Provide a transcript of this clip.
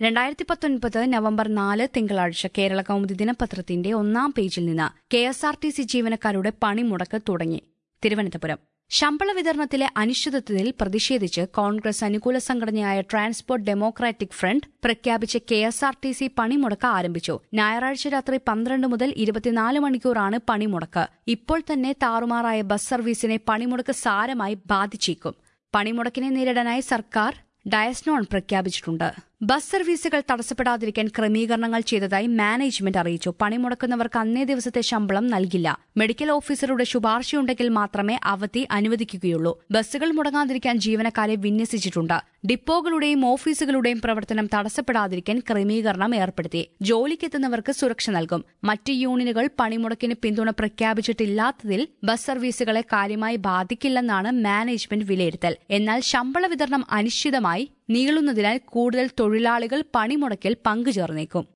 രണ്ടായിരത്തി പത്തൊൻപത് നവംബർ നാല് തിങ്കളാഴ്ച കേരള കൗമുദി ദിനപത്രത്തിന്റെ ഒന്നാം പേജിൽ നിന്ന് K S R T C ജീവനക്കാരുടെ പണിമുടക്ക് തുടങ്ങി തിരുവനന്തപുരം ശമ്പള വിതരണത്തിലെ അനിശ്ചിതത്വത്തിൽ പ്രതിഷേധിച്ച് കോൺഗ്രസ് അനുകൂല സംഘടനയായ ട്രാൻസ്പോർട്ട് ഡെമോക്രാറ്റിക് ഫ്രണ്ട് പ്രഖ്യാപിച്ച K S R T C പണിമുടക്ക് ആരംഭിച്ചു ഞായറാഴ്ച രാത്രി പന്ത്രണ്ട് മുതൽ ഇരുപത്തിനാല് മണിക്കൂറാണ് പണിമുടക്ക് ഇപ്പോൾ തന്നെ താറുമാറായ ബസ് സർവീസിനെ പണിമുടക്ക് സാരമായി ബാധിച്ചേക്കും പണിമുടക്കിനെ നേരിടാനായി സർക്കാർ ഡയസ്നോൺ പ്രഖ്യാപിച്ചിട്ടുണ്ട് ബസ് സർവീസുകൾ തടസ്സപ്പെടാതിരിക്കാൻ ക്രമീകരണങ്ങൾ ചെയ്തതായി മാനേജ്മെന്റ് അറിയിച്ചു പണിമുടക്കുന്നവർക്ക് അന്നേ ദിവസത്തെ ശമ്പളം നൽകില്ല മെഡിക്കൽ ഓഫീസറുടെ ശുപാർശയുണ്ടെങ്കിൽ മാത്രമേ അവധി അനുവദിക്കുകയുള്ളൂ ബസ്സുകൾ മുടങ്ങാതിരിക്കാൻ ജീവനക്കാരെ വിന്യസിച്ചിട്ടുണ്ട് ഡിപ്പോകളുടെയും ഓഫീസുകളുടെയും പ്രവർത്തനം തടസ്സപ്പെടാതിരിക്കാൻ ക്രമീകരണം ഏർപ്പെടുത്തി ജോലിക്കെത്തുന്നവർക്ക് സുരക്ഷ നൽകും മറ്റ് യൂണിയനുകൾ പണിമുടക്കിന് പിന്തുണ പ്രഖ്യാപിച്ചിട്ടില്ലാത്തതിൽ ബസ് സർവീസുകളെ കാര്യമായി ബാധിക്കില്ലെന്നാണ് മാനേജ്മെന്റ് വിലയിരുത്തൽ എന്നാൽ ശമ്പള വിതരണം അനിശ്ചിതമായി നീളുന്നതിനാൽ കൂടുതൽ തൊഴിലാളികൾ പണിമുടക്കിൽ പങ്കുചേർന്നേക്കും